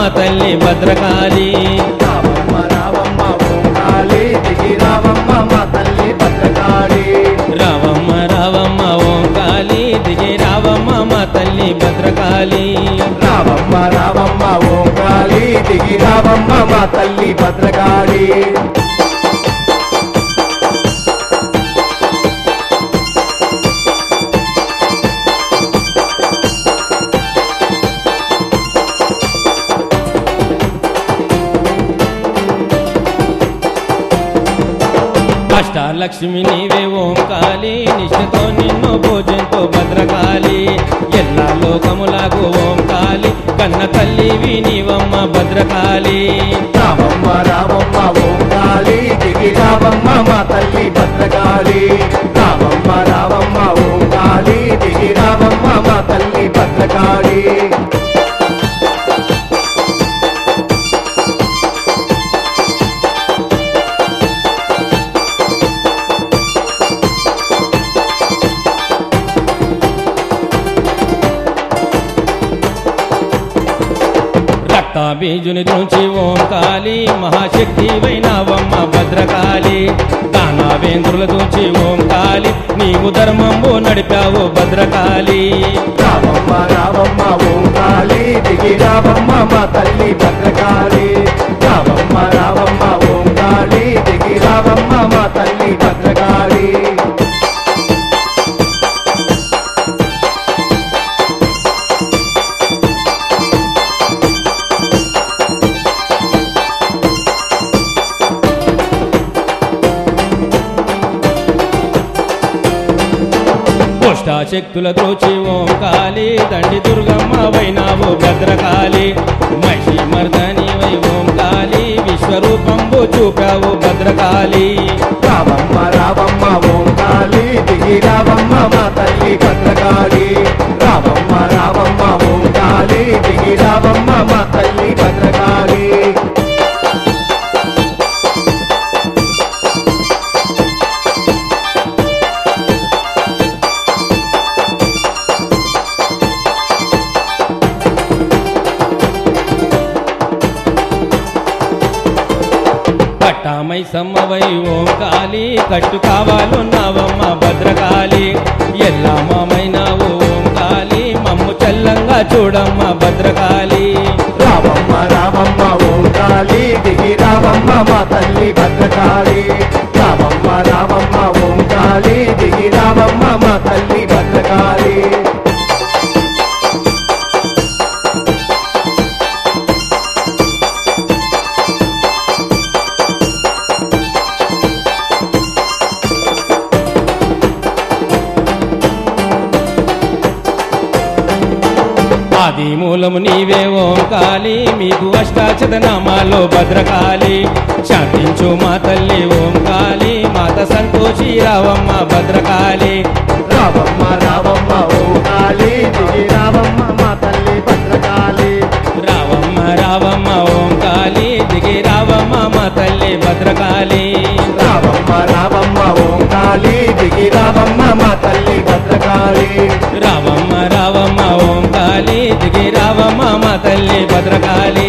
మా తల్లి భద్రకాళి రావమ్మ రావమ్మ ఓం కాళీ దిగి రావమ్మ మా తల్లి భద్రకాళి రావమ్మ రావమ్మ ఓం కాళి దిగి రావమ్మ మా తల్లి భద్రకాళి రావమ్మ రావమ్మ ఓం కాళీ దిగి రావమ్మ మా తల్లి భద్రకాళి అష్టాలక్ష్మి నీవే ఓం కాళి నిష్ఠతో నిన్ను పూజంతో భద్రకాళి ఎల్లా లోకములకు ఓం కాళి కన్న తల్లివి నీవమ్మ భద్రకాళి రావమ్మ రావమ్మ ఓం కాళీ దిగి రావమ్మ మా తల్లి భద్రకాళి రావమ్మ రావమ్మ ఓం కాళీ దిగి రావమ్మ మా తల్లి భద్రకాళి రక్తాబీజుని నుంచి ఓం కాళి మహాశక్తి వైనవమ్మ భద్రకాళి దానావేంద్రుల నుంచి ఓం కాళి నీవు ధర్మంబు నడిపావు భద్రకాళి రావమ్మ రావమ్మ ఓం కాళీ దిగి రావమ్మ మా తల్లి భద్రకాళి రావమ్మ రావమ్మ ఓం కాళీ దిగి రావమ్మ మా తల్లి భద్రకాళి శక్తుల దోచి ఓం కాళి దండి దుర్గమ్మ వైనావు భద్రకాళి మహిషి మర్దని వై ఓం కాళి విశ్వరూపంబు చూపావు భద్రకాళి రావమ్మ రావమ్మ ఓం కాళీ దిగి రావమ్మ మా తల్లి భద్రకాళి రావమ్మ రావమ్మ ఓం కాళీ దిగి రావమ్మ మా తల్లి భద్రకాళి పట్టామై సమ్మవై ఓం కాళి కట్టు కావాలున్నావమ్మ భద్రకాళి ఎల్లామైనావు ఓం కాళి మమ్ము చల్లంగా చూడమ్మ భద్రకాళి రావమ్మ రావమ్మ ఓం కాళీ దిగి రావమ్మ మా తల్లి భద్రకాళి రావమ్మ రావమ్మ ఓం కాళీ దిగి రావమ్మ మా తల్లి భద్రకాళి ఆది మూలము నీవే ఓం కాళి మీకు అష్టాచత నామాలో భద్రకాళి శాంతించు మా తల్లి ఓం కాళి మాత సంతోషి రావమ్మ భద్రకాళి రావమ్మ రావమ్మ ఓం కాళీ దిగి రావమ్మ మా తల్లి భద్రకాళి రావమ్మ రావమ్మ ఓం కాళి దిగి రావమ్మ మా తల్లి భద్రకాళి రావమ్మ రావమ్మ ఓం కాళీ దిగి రావమ్మ మా తల్లి భద్రకాళి రావమ్మ రావమ్మ ఓం కాళి దిగి రావమ్మ మా తల్లి భద్రకాళి